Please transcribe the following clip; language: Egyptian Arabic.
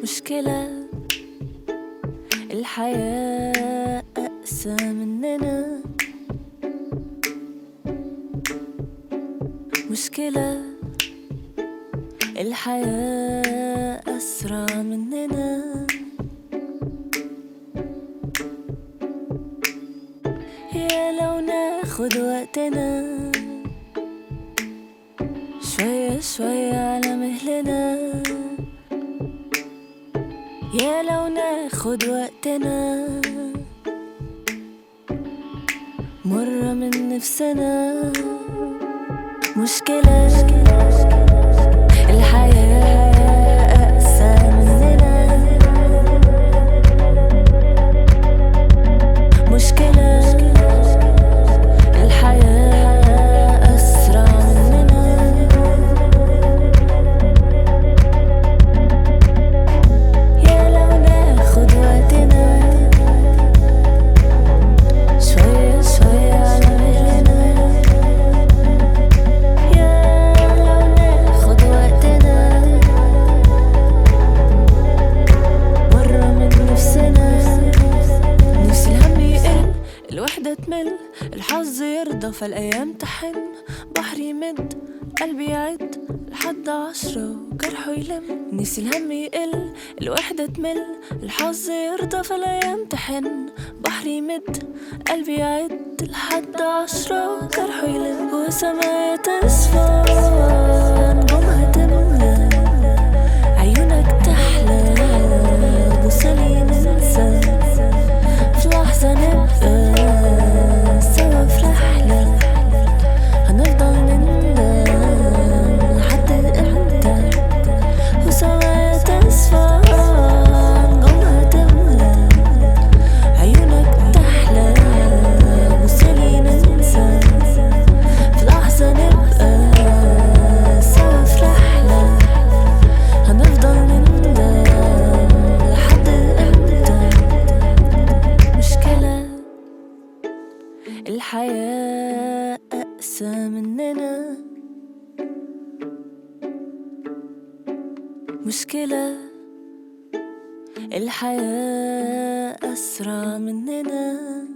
مشكلة الحياة أقسى مننا مشكلة الحياة أسرع مننا يا لو ناخد وقتنا شوية شوية على مهلنا يا لو ناخد وقتنا مرة من نفسنا مشكلة الحياة أقسى مننا مشكلة الحياة أسرع مننا يا لو ناخد وقتنا شوية شوية على مهلنا يا لو ناخد وقتنا مرة من نفسنا نفسي الهم يقل الوحدة تمل الحظ يرضى فالأيام تحن بحر يمد قلبي يعد لحد عشرة وجرحه يلم نفسي الهم يقل الوحدة تمل الحظ يرضى فالأيام تحن بحر يمد قلبي يعد لحد عشرة وجرحه يلم وسمايا تصفى نجومها تملى عيونك تحلى بوصلي ننسى في لحظة نبقى سوا في رحلة هنفضل نندم لحد امتى وسمايا تصفى نجومها تملى عيونك تحلى بوصلي ننسى في لحظة نبقى سوا في رحلة هنفضل نندم لحد امتى مشكلة الحياة أقسى مننا مشكلة الحياة أسرع مننا